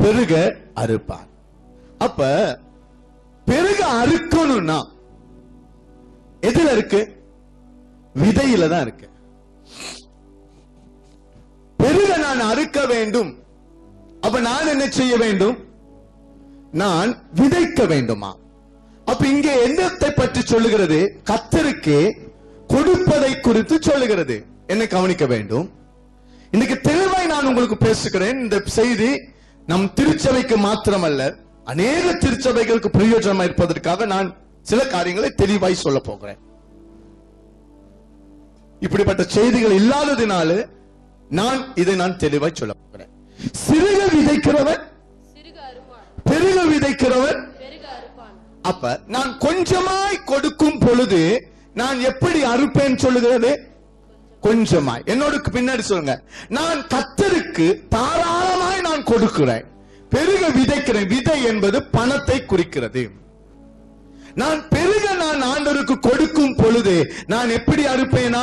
பெருக அறுப்பான் அப்ப பெருக அறுக்கணும்னா எதுல இருக்கு விதையில தான் இருக்கு பெருக நான் அறுக்க வேண்டும் அப்ப நான் என்ன செய்ய வேண்டும் நான் விதைக்க வேண்டுமா அப்ப இங்கே என்னத்தை பற்றி சொல்லுகிறது கத்தருக்கு கொடுப்பதை குறித்து சொல்லுகிறது என்ன கவனிக்க வேண்டும் இன்னைக்கு தெளிவாய் நான் உங்களுக்கு பேசுகிறேன் இந்த செய்தி நம் திருச்சபைக்கு மாத்திரமல்ல அநேக திருச்சபைகளுக்கு பிரயோஜனமா இருப்பதற்காக நான் சில காரியங்களை தெளிவாய் சொல்ல போகிறேன் இப்படிப்பட்ட செய்திகள் இல்லாததினால நான் இதை நான் தெளிவாய் சொல்ல போகிறேன் சிறுக விதைக்கிறவன் சிறுக அறுப்பான் பெருக விதைக்கிறவன் பெருக அறுப்பான் அப்ப நான் கொஞ்சமாய் கொடுக்கும் பொழுது நான் எப்படி அறுப்பேன் சொல்லுகிறது கொஞ்சமாய் என்னோட பின்னாடி சொல்லுங்க நான் கத்தருக்கு தாராளமாய் நான் கொடுக்கிறேன் பெருக விதைக்கிறேன் விதை என்பது பணத்தை குறிக்கிறது நான் பெருக நான் ஆண்டவருக்கு கொடுக்கும் பொழுது நான் எப்படி அறுப்பேனா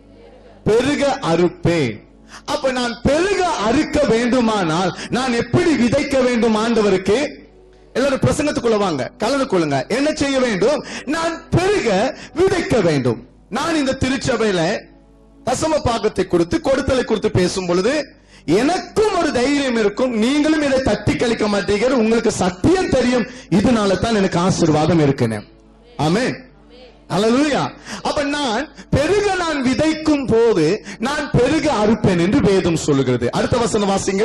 பெருக அறுப்பேன் அப்ப நான் பெருக அறுக்க வேண்டுமானால் நான் எப்படி விதைக்க வேண்டும் ஆண்டவருக்கு எல்லாரும் பிரசங்கத்துக்குள்ள வாங்க கலந்து கொள்ளுங்க என்ன செய்ய வேண்டும் நான் பெருக விதைக்க வேண்டும் நான் இந்த திருச்சபையில தசம பாகத்தை கொடுத்து கொடுத்தலை குறித்து பேசும் பொழுது எனக்கும் ஒரு தைரியம் இருக்கும் நீங்களும் இதை தட்டி கழிக்க மாட்டீங்க உங்களுக்கு சத்தியம் தெரியும் இதனால தான் எனக்கு ஆசீர்வாதம் இருக்குன்னு ஆமென் அல்லேலூயா அப்ப நான் பெருக நான் விதைக்கும் போது நான் பெருக அறுப்பேன் என்று வேதம் சொல்லுகிறது அடுத்த வசனம் வாசிங்க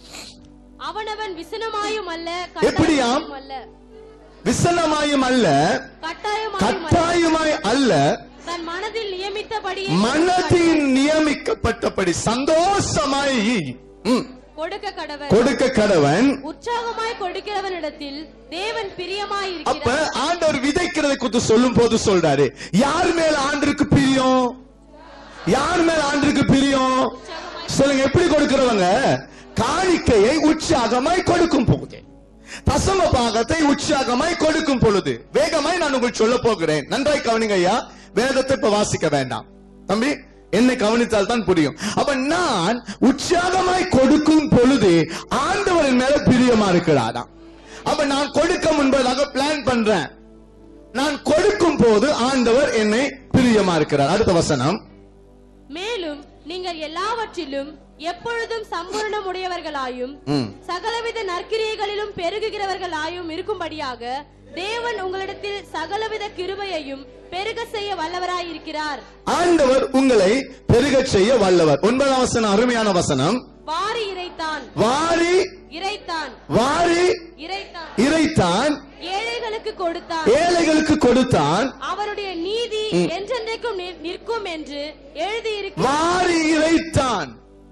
அவனவன் விசனமாயும் அல்ல எப்படியாம்? கட்டாயமாயும் அல்ல விசனமாயும் அல்ல கட்டாயமாயும் அல்ல கட்டாயமாய் அல்ல தன் மனதில் நியமித்தபடி மனதின் நியமிக்கப்பட்டபடி சந்தோஷமாய் ம், கொடுக்க கடவன் கொடுக்க கடவன் உற்சாகமாய் கொடுக்கிறவனிடத்தில் தேவன் பிரியமாய் அப்ப இருக்கிறார் ஆண்டவர் விதைக்கிறதை குறித்து சொல்லும் போது சொல்றாரு யார் மேல ஆண்டருக்கு பிரியம் யார் மேல ஆண்டருக்கு பிரியம் சொல்லுங்க எப்படி கொடுக்கிறவங்க காணிக்கையை உற்சாகமாய் கொடுக்கும் போது தசம பாகத்தை உற்சாகமாய் கொடுக்கும் பொழுது வேகமாய் நான் உங்களுக்கு சொல்ல போகிறேன் நன்றாய் கவனிங்க ஐயா வேதத்தை இப்ப வாசிக்க வேண்டாம் தம்பி என்னை கவனித்தால் தான் புரியும் அப்ப நான் உற்சாகமாய் கொடுக்கும் பொழுது ஆண்டவரின் மேல பிரியமா இருக்கிறாராம் அப்ப நான் கொடுக்க முன்பதாக பிளான் பண்றேன் நான் கொடுக்கும் போது ஆண்டவர் என்னை பிரியமா இருக்கிறார் அடுத்த வசனம் மேலும் நீங்கள் எல்லாவற்றிலும் எப்பொழுதும் சம்பூர்ணமுடையவர்களாயும் ம். சகலவித நற்கிரியைகளிலும் பெருகுகிறவர்களாயும் இருக்கும்படியாக தேவன் உங்களிடத்தில் சகலவித கிருபையையும் பெருக செய்ய வல்லவராயிருக்கிறார் ஆண்டவர் உங்களை பெருகச் செய்ய வல்லவர் ஒன்பதாம் வசனம் அருமையான வசனம் வாரி இறைத்தான் வாரி இறைத்தான் வாரி இறைத்தான் இறைத்தான் ஏழைகளுக்கு கொடுத்தான் ஏழைகளுக்கு கொடுத்தான் அவருடைய நீதி என்றென்றைக்கும் நிற்- நிற்கும் என்று எழுதியிருக்கிறார் வாரி இறைத்தான்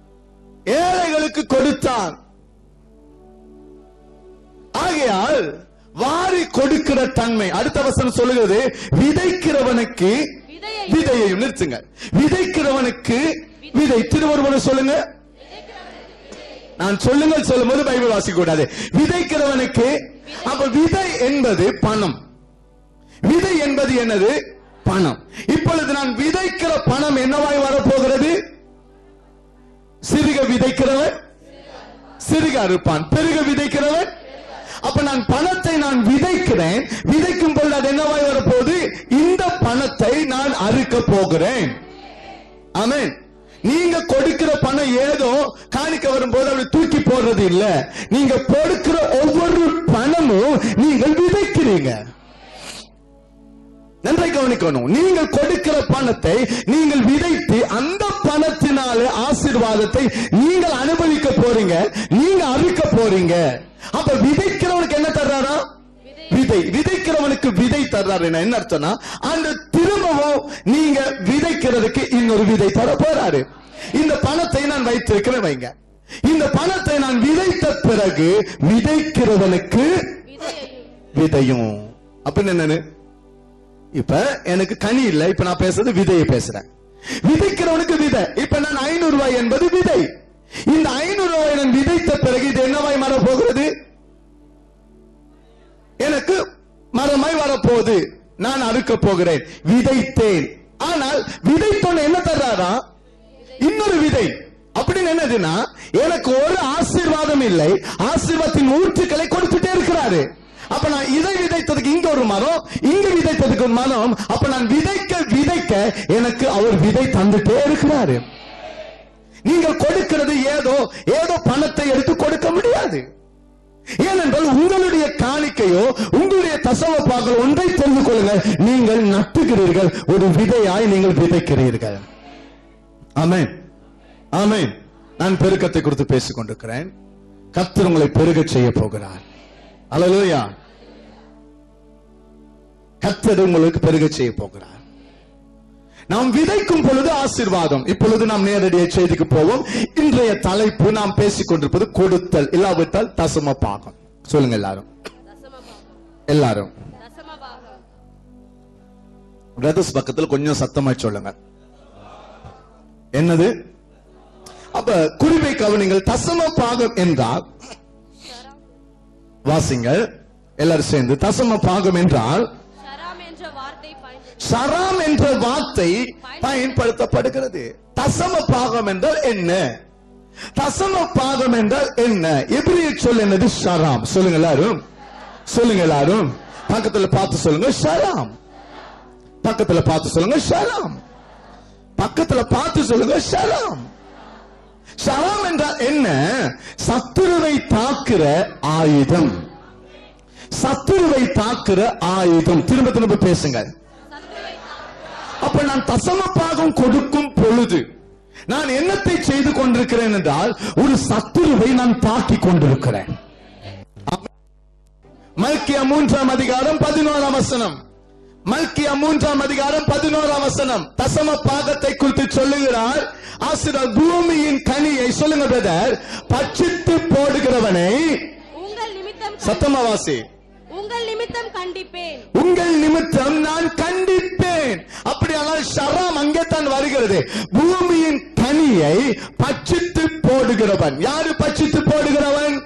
ஏழைகளுக்கு கொடுத்தான் ஆகையால் வாரி கொடுக்கிற தன்மை அடுத்த வசனம் சொல்லுகிறது விதைக்கிறவனுக்கு விதையை விதையையும் நிறுத்துங்க விதைக்கிறவனுக்கு விதை திருவருவனை சொல்லுங்க நான் சொல்லுங்கள் சொல்லும் போது பைபிள் வாசிக்க கூடாது விதைக்கிறவனுக்கு அப்ப விதை என்பது பணம் விதை என்பது என்னது பணம் இப்பொழுது நான் விதைக்கிற பணம் என்னவாய் வரப்போகிறது சிறுக விதைக்கிறவன் சிறுக அறுப்பான் பெருக விதைக்கிறவன் அப்ப நான் பணத்தை நான் விதைக்கிறேன் விதைக்கும் பொழுது அது என்னவாய் வரப்போகுது இந்த பணத்தை நான் அறுக்க போகிறேன் ஆமென் நீங்க கொடுக்கிற பணம் ஏதோ காணிக்க வரும்போது அப்படி தூக்கி போடுறது இல்ல நீங்க கொடுக்கிற ஒவ்வொரு பணமும் நீங்கள் விதைக்கிறீங்க நன்றை கவனிக்கணும் நீங்கள் கொடுக்கிற பணத்தை நீங்கள் விதைத்து அந்த பணத்தினால ஆசீர்வாதத்தை நீங்கள் அனுபவிக்க போறீங்க நீங்க அறுக்க போறீங்க அப்ப விதைக்கிறவனுக்கு என்ன தர்றாரா விதை விதைக்கிறவனுக்கு விதை தர்றாரு என்ன அர்த்தம்னா அந்த திரும்பவும் நீங்க விதைக்கிறதுக்கு இன்னொரு விதை தர போறாரு இந்த பணத்தை நான் வைத்திருக்கிறேன் வைங்க இந்த பணத்தை நான் விதைத்த பிறகு விதைக்கிறவனுக்கு விதையையும் விதையும் அப்படின்னு என்னன்னு இப்ப எனக்கு கனி இல்ல இப்ப நான் பேசுறது விதையை பேசுறேன் விதைக்கிறவனுக்கு விதை இப்ப நான் ஐநூறு ரூபாய் என்பது விதை இந்த ஐநூறு ரூபாய் நான் விதைத்த பிறகு இது என்னவாய் மாற போகிறது எனக்கு மரமாய் வரப்போகுது நான் அறுக்க போகிறேன் விதைத்தேன் ஆனால் விதைத்தோன்னு என்ன தர்றாரா இன்னொரு விதை அப்படின்னு என்னதுன்னா எனக்கு ஒரு ஆசீர்வாதம் இல்லை ஆசீர்வாதத்தின் ஊற்றுக்களை கொடுத்துட்டே இருக்கிறாரு அப்ப நான் இதை விதைத்ததுக்கு இங்க ஒரு மரம் இங்க விதைத்ததுக்கு ஒரு மரம் அப்ப நான் விதைக்க விதைக்க எனக்கு அவர் விதை தந்துட்டே இருக்கிறாரு நீங்கள் கொடுக்கிறது ஏதோ ஏதோ பணத்தை எடுத்து கொடுக்க முடியாது ஏனென்றால் உங்களுடைய காணிக்கையோ உங்களுடைய தசவ பாக்கள் ஒன்றை தெரிந்து கொள்ளுங்கள் நீங்கள் நட்டுகிறீர்கள் ஒரு விதையாய் நீங்கள் விதைக்கிறீர்கள் ஆமென் ஆமென் நான் பெருக்கத்தை குறித்து பேசிக் கொண்டிருக்கிறேன் கர்த்தர் உங்களை பெருகச் செய்ய போகிறார் அல்லேலூயா கர்த்தர் உங்களுக்கு பெருகச் செய்ய போகிறார் நாம் விதைக்கும் பொழுது ஆசீர்வாதம் இப்பொழுது நாம் நேரடியாக செய்திக்கு போவோம் இன்றைய தலைப்பு நாம் பேசிக் கொண்டிருப்பது கொடுத்தல் இல்லாவிட்டால் தசம பாகம் சொல்லுங்க எல்லாரும் தசமபாகம் எல்லாரும் தசமபாகம் பிரதர்ஸ் பக்கத்தில் கொஞ்சம் சத்தமா சொல்லுங்க என்னது அப்ப குறிப்பை கவனிங்கள் தசம பாகம் என்றால் வாசிங்கள் எல்லாரும் சேர்ந்து தசம பாகம் என்றால் ஷராம் என்ற வார்த்தை பயன்படுத்தி சராம் என்ற வார்த்தை பயன்படுத்தப்படுகிறது தசம பாகம் என்றால் என்ன தசம பாகம் என்றால் என்ன எபிரிய சொல் என்னது ஷராம் சொல்லுங்க எல்லாரும் சொல்லுங்க எல்லாரும் பக்கத்துல பார்த்து சொல்லுங்க ஷராம் பக்கத்துல பார்த்து சொல்லுங்க ஷராம் பக்கத்துல பார்த்து சொல்லுங்க ஷராம் ஷராம் என்றால் என்ன சத்துருவை தாக்குற ஆயுதம் சத்துருவை தாக்குற ஆயுதம் திரும்ப திரும்ப பேசுங்க அப்ப நான் தசம பாகம் கொடுக்கும் பொழுது நான் என்னத்தை செய்து கொண்டிருக்கிறேன் என்றால் ஒரு சத்துருவை நான் தாக்கி கொண்டிருக்கிறேன் மல்கியா மூன்றாம் அதிகாரம் பதினோராம் வசனம் மல்கியா மூன்றாம் அதிகாரம் பதினோராம் வசனம் தசம பாகத்தை குறித்து சொல்லுகிறார் ஆசிரியர் பூமியின் கனியை சொல்லுங்க பிரதர் பட்சித்து போடுகிறவனை உங்கள் நிமித்தம் கண்டி- சத்தமாவாசி உங்கள் நிமித்தம் கண்டிப்பேன் உங்கள் நிமித்தம் நான் கண்டிப்பேன் அப்படியானால் ஷராம் அங்கே தான் வருகிறது பூமியின் கனியை பட்சித்து போடுகிறவன் யாரு பட்சித்து போடுகிறவன்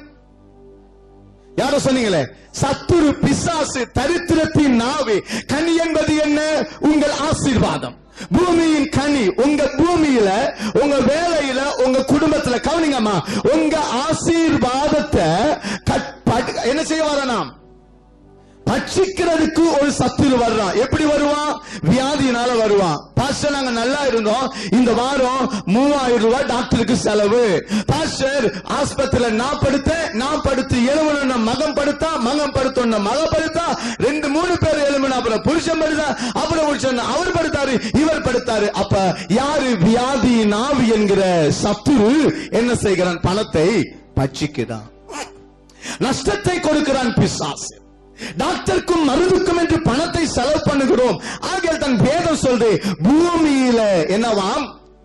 யாரோ சொன்னீங்களே சத்துரு பிசாசு தரித்திரத்தின் நாவி கனி என்பது என்ன உங்கள் ஆசீர்வாதம் பூமியின் கனி உங்க பூமியில உங்க வேலையில உங்க குடும்பத்துல கவனிங்கம்மா உங்க ஆசீர்வாதத்தை கட்- பட்- என்ன செய்ய வரணும் பட்சிக்கிறதுக்கு ஒரு சத்துரு வர்றான் எப்படி வருவான் வியாதியினால வருவான் பாஸ்டர் நாங்க நல்லா இருந்தோம் இந்த வாரம் மூவாயிரம் ரூபாய் டாக்டருக்கு செலவு பாஸ்டர் ஆஸ்பத்திரியில நான் படுத்தேன் நான் படுத்து எழுவன மகன் படுத்தா மகன் படுத்தோன்ன மக படுத்தா ரெண்டு மூணு பேர் எழுமன அப்புறம் புருஷன் படுத்தா அப்புறம் புருஷன் அவர் படுத்தாரு இவர் படுத்தாரு அப்ப யாரு வியாதி நாவி என்கிற சத்துரு என்ன செய்கிறான் பணத்தை பட்சிக்கிறான் நஷ்டத்தை கொடுக்கிறான் பிசாசு டாக்டருக்கும் மருந்துக்கும் என்று பணத்தை செலவு பண்ணுகிறோம் ஆகியால் தன் வேதம் சொல்றது பூமியில என்னவாம்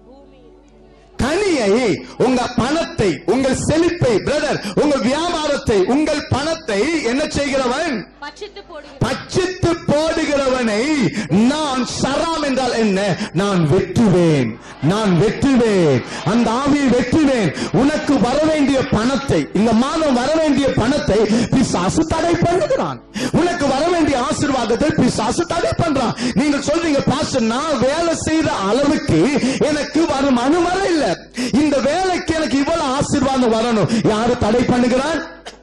கனியை உங்க பணத்தை உங்கள் செழிப்பை பிரதர் உங்க வியாபாரத்தை உங்கள் பணத்தை என்ன செய்கிறவன் பட்சித்து போடுகிறேன் பட்சித்து போடுகிறவனை நான் சராம் என்றால் என்ன நான் வெட்டுவேன் நான் வெட்டுவேன் அந்த ஆவியை வெட்டுவேன் உனக்கு வர வேண்டிய பணத்தை இந்த மாதம் வர வேண்டிய பணத்தை பிசாசு தடை பண்ணுகிறான் உனக்கு வர வேண்டிய ஆசீர்வாதத்தை பிசாசு தடை பண்றான் நீங்க சொல்றீங்க பாஸ்டர் நான் வேலை செய்யற அளவுக்கு எனக்கு வருமானம் வர இல்ல இந்த வேலைக்கு எனக்கு இவ்வளவு ஆசீர்வாதம் வரணும் யாரு தடை பண்ணுகிறான்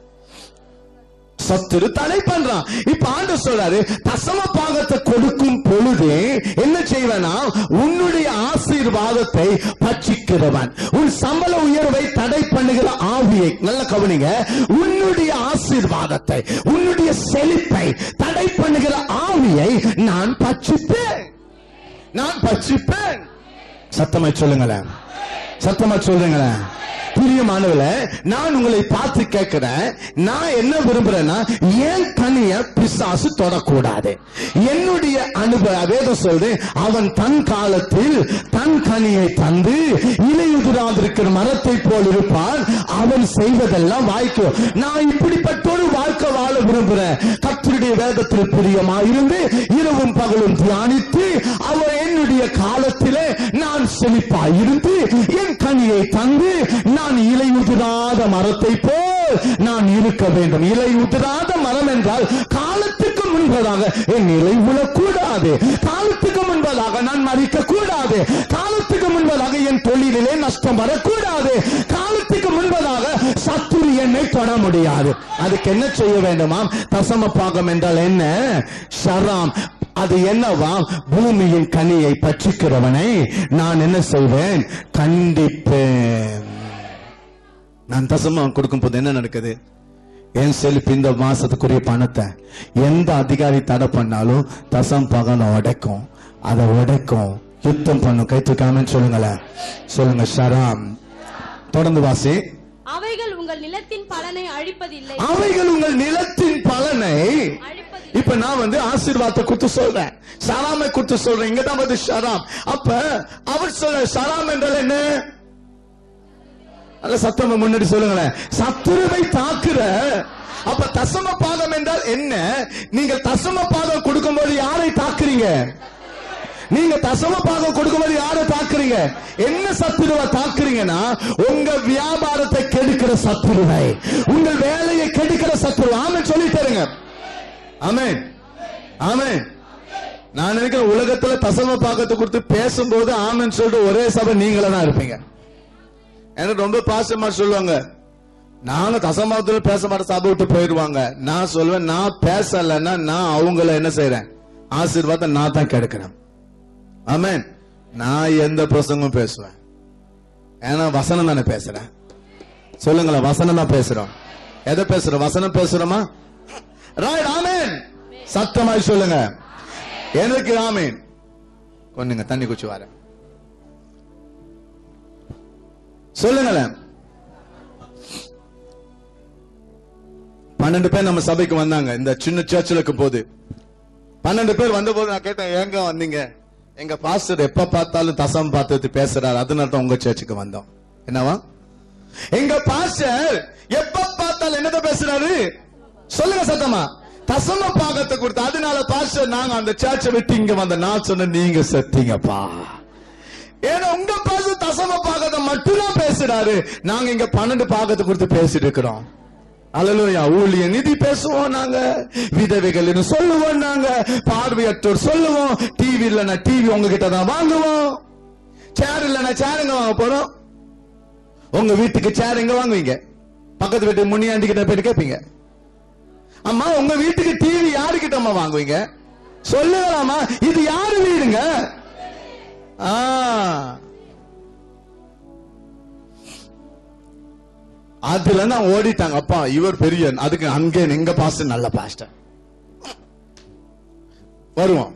சத்துரு தடை பண்றான் இப்ப ஆண்டு சொல்றாரு தசம பாகத்தை கொடுக்கும் பொழுது என்ன செய்வனா உன்னுடைய ஆசீர்வாதத்தை பட்சிக்கிறவன் உன் சம்பள உயர்வை தடை பண்ணுகிற ஆவியை நல்ல கவனிங்க உன்னுடைய ஆசீர்வாதத்தை உன்னுடைய செழிப்பை தடை பண்ணுகிற ஆவியை நான் பட்சிப்பேன் நான் பட்சிப்பேன் சத்தமா சொல்லுங்களேன் சத்தமா சொல்லுங்களேன் பிரியமானவர்கள நான் உங்களை பார்த்து கேட்கிறேன் நான் என்ன விரும்புறேன்னா ஏன் கனிய பிசாசு தொடக்கூடாது என்னுடைய அனுபவ வேதம் சொல்றது அவன் தன் காலத்தில் தன் கனியை தந்து இலையுதிராதிருக்கிற மரத்தை போல் இருப்பான் அவன் செய்வதெல்லாம் வாய்க்கும் நான் இப்படிப்பட்ட ஒரு வாழ்க்கை வாழ விரும்புறேன் கர்த்தருடைய வேதத்தில் பிரியமாயிருந்து இரவும் பகலும் தியானித்து அவர் என்னுடைய காலத்திலே நான் செழிப்பாயிருந்து என் கனியை தந்து நான் இலை உதிராத மரத்தை போல் நான் இருக்க வேண்டும் இலை உதிராத மரம் என்றால் காலத்துக்கு முன்பதாக என் நிலை கூடாது காலத்துக்கு முன்பதாக நான் மறிக்க கூடாது காலத்துக்கு முன்பதாக என் தொழிலிலே நஷ்டம் வரக்கூடாது காலத்துக்கு முன்பதாக சத்துரு என்னை தொட முடியாது அதுக்கு என்ன செய்ய வேண்டுமாம் தசம பாகம் என்றால் என்ன ஷராம் அது என்னவா பூமியின் கனியை பற்றிக்கிறவனை நான் என்ன செய்வேன் கண்டிப்பேன் நான் தசமம் கொடுக்கும் போது என்ன நடக்குது என் செல்ஃப் இந்த மாசத்துக்குரிய பணத்தை எந்த அதிகாரி தடை பண்ணாலும் தசம் பகனை உடைக்கும் அதை உடைக்கும் யுத்தம் பண்ணும் கை தூக்காமன்னு சொல்லுங்களேன் சொல்லுங்க ஷராம் தொடர்ந்து வாசி அவைகள் உங்கள் நிலத்தின் பலனை அழிப்பதில்லை அவைகள் உங்கள் நிலத்தின் பலனை அழிப்பதில்லை இப்ப நான் வந்து ஆசீர்வாதத்தை கொடுத்து சொல்றேன் ஷராமை கொடுத்து சொல்றேன் இங்க தான் வந்து ஷராம் அப்ப அவர் சொல்ற ஷராம் என்றால் என்ன அல்ல சத்தம் முன்னாடி சொல்லுங்களேன் சத்துருவை தாக்குற அப்ப தசம பாகம் என்றால் என்ன நீங்கள் தசம பாகம் கொடுக்கும்போது யாரை தாக்குறீங்க நீங்க தசம பாகம் கொடுக்கும்போது யாரை தாக்குறீங்க என்ன சத்துருவை தாக்குறீங்கன்னா உங்க வியாபாரத்தை கெடுக்கிற சத்துருவை உங்கள் வேலையை கெடுக்கிற சத்துரு ஆமென் சொல்லி தருங்க ஆமென் ஆமென் நான் நினைக்கிறேன் உலகத்துல தசம பாகத்தை கொடுத்து பேசும்போது ஆமென் சொல்லிட்டு ஒரே சபை நீங்கள தான் இருப்பீங்க எனக்கு ரொம்ப பாசமா சொல்லுவாங்க நாங்க தசமாவத்துல பேச மாட்டேன் சபை விட்டு போயிடுவாங்க நான் சொல்லுவேன் நான் பேசலைன்னா நான் அவங்கள என்ன செய்யறேன் ஆசீர்வாதம் நான் தான் கெடுக்கிறேன் ஆமென் நான் எந்த பிரசங்கம் பேசுவேன் ஏன்னா வசனம் தானே பேசுறேன் சொல்லுங்களேன் வசனம் தான் பேசுறோம் எதை பேசுறோம் வசனம் பேசுறோமா ரைட் ஆமென் சத்தமாய் சொல்லுங்க எனக்கு ஆமென் கொஞ்சங்க தண்ணி குச்சி வரேன் சொல்லுங்களேன் பன்னெண்டு பேர் நம்ம சபைக்கு வந்தாங்க இந்த சின்ன சர்ச்சிலுக்கு போது பன்னெண்டு பேர் வந்த போது நான் கேட்டேன் எங்க வந்தீங்க எங்க பாஸ்டர் எப்ப பார்த்தாலும் தசம் பார்த்து பேசுறாரு அதனால தான் உங்க சர்ச்சுக்கு வந்தோம் என்னவா எங்க பாஸ்டர் எப்ப பார்த்தாலும் என்னத பேசுறாரு சொல்லுங்க சத்தமா தசம பாகத்தை கொடுத்து அதனால பாஸ்டர் நாங்க அந்த சர்ச்சை விட்டு இங்க வந்த நான் சொன்ன நீங்க செத்தீங்கப்பா ஏன்னா உங்க பாச தசம பாகத்தை மட்டும்தான் பேசுறாரு நாங்க இங்க பன்னெண்டு பாகத்தை கொடுத்து பேசிட்டு இருக்கிறோம் அலலோயா ஊழிய நிதி பேசுவோம் நாங்க விதவைகள் சொல்லுவோம் நாங்க பார்வையற்றோர் சொல்லுவோம் டிவி இல்லைன்னா டிவி உங்ககிட்ட தான் வாங்குவோம் சேர் இல்லைன்னா சேர் எங்க வாங்க போறோம் உங்க வீட்டுக்கு சேர் எங்க வாங்குவீங்க பக்கத்து வீட்டு முனியாண்டி கிட்ட போயிட்டு கேட்பீங்க அம்மா உங்க வீட்டுக்கு டிவி யாருக்கிட்ட அம்மா வாங்குவீங்க சொல்லுங்களாமா இது யாரு வீடுங்க ஆ. அதுல நான் ஓடிட்டாங்க அப்பா இவர் பெரிய அதுக்கு அங்கே எங்க பாஸ்டர் நல்ல பாஸ்டர் வருவோம்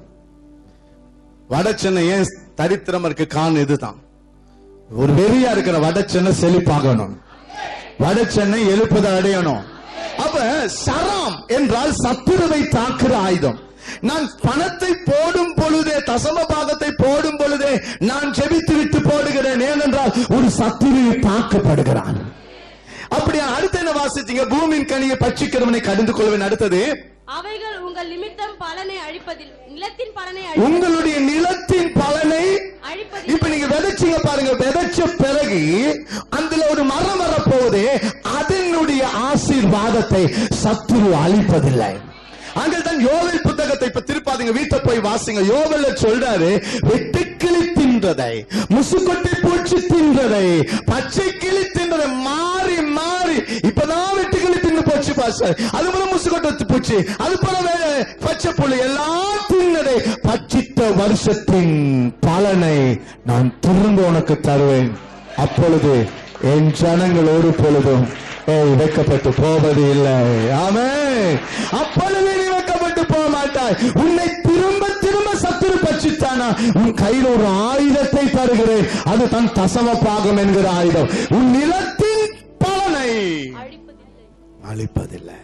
வட சென்னை ஏன் தரித்திரம் இருக்கு காரணம் இதுதான் ஒரு வெறியா இருக்கிற வட சென்னை செழிப்பாகணும் வட சென்னை எழுப்பதை அடையணும் அப்ப சரம் என்றால் சத்துருவை தாக்குற ஆயுதம் நான் பணத்தை போடும் பொழுதே தசம பாகத்தை போடும் பொழுதே நான் ஜெபித்து விட்டு போடுகிறேன் ஏனென்றால் ஒரு சத்துருவை தாக்கப்படுகிறான் அப்படியா அடுத்து என்ன வாசிச்சீங்க பூமியின் கனியை பட்சிக்கிறவனை கடிந்து கொள்வேன் அடுத்தது அவைகள் உங்கள் நிமித்தம் பலனை அழிப்பதில் நிலத்தின் பலனை அழி- உங்களுடைய நிலத்தின் பலனை அழிப்பதில் இப்ப நீங்க விதைச்சீங்க பாருங்க விதைச்ச பிறகு அதுல ஒரு மரம் வரப்போகுது அதனுடைய ஆசீர்வாதத்தை சத்துரு அழிப்பதில்லை அங்கே தான் யோவேல் புத்தகத்தை இப்ப திருப்பாதீங்க வீட்டை போய் வாசிங்க யோவேல சொல்றாரு வெட்டுக்கிளி தின்றதை முசுக்கொட்டை பூச்சி தின்றதை பச்சை கிளி தின்றதை மாறி மாறி இப்பதான் வெட்டுக்கிளி தின்னு போச்சு பாஸ்டர் அது போல முசுக்கொட்டை பூச்சி அது போல வே- பச்சை புள்ளி எல்லாம் தின்னதை பச்சித்த வருஷத்தின் பலனை நான் திரும்ப உனக்கு தருவேன் அப்பொழுது என் ஜனங்கள் ஒரு பொழுதும் ஏய் வைக்கப்பட்டு போவது இல்லை ஆமே அப்பொழுது நீ வைக்கப்பட்டு போக மாட்டாய் உன்னை திரும்ப திரும்ப சத்துரு பட்சித்தானா உன் கையில் ஒரு ஆயுதத்தை தருகிறேன் அது தன் தசம பாகம் என்கிற ஆயுதம் உன் நிலத்தின் பலனை அழிப்பதில்லை அழிப்பதில்லை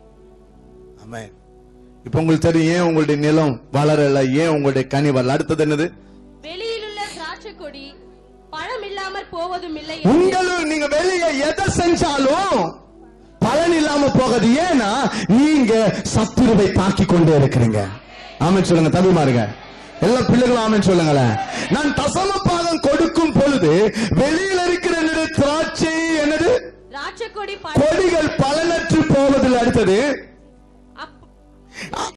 ஆமே இப்ப உங்களுக்கு தெரியும் ஏன் உங்களுடைய நிலம் வளரல ஏன் உங்களுடைய கனி வரல அடுத்தது என்னது வெளியிலுள்ள திராட்சை கொடி பழம் இல்லாமர் போவதும் இல்லை உங்களும் நீங்க வெளியே எதை செஞ்சாலும் பலன் இல்லாம போகுது ஏன்னா நீங்க சத்துருவை தாக்கி கொண்டே இருக்கிறீங்க ஆமென் சொல்லுங்க தவிமாருங்க எல்லா பிள்ளைகளும் ஆமென் சொல்லுங்களேன் நான் தசம பாகம் கொடுக்கும் பொழுது வெளியில இருக்கிற என்னது திராட்சை என்னது திராட்சை கொடி பழம் கொடிகள் பலனற்று போவதில் அடுத்தது அப்-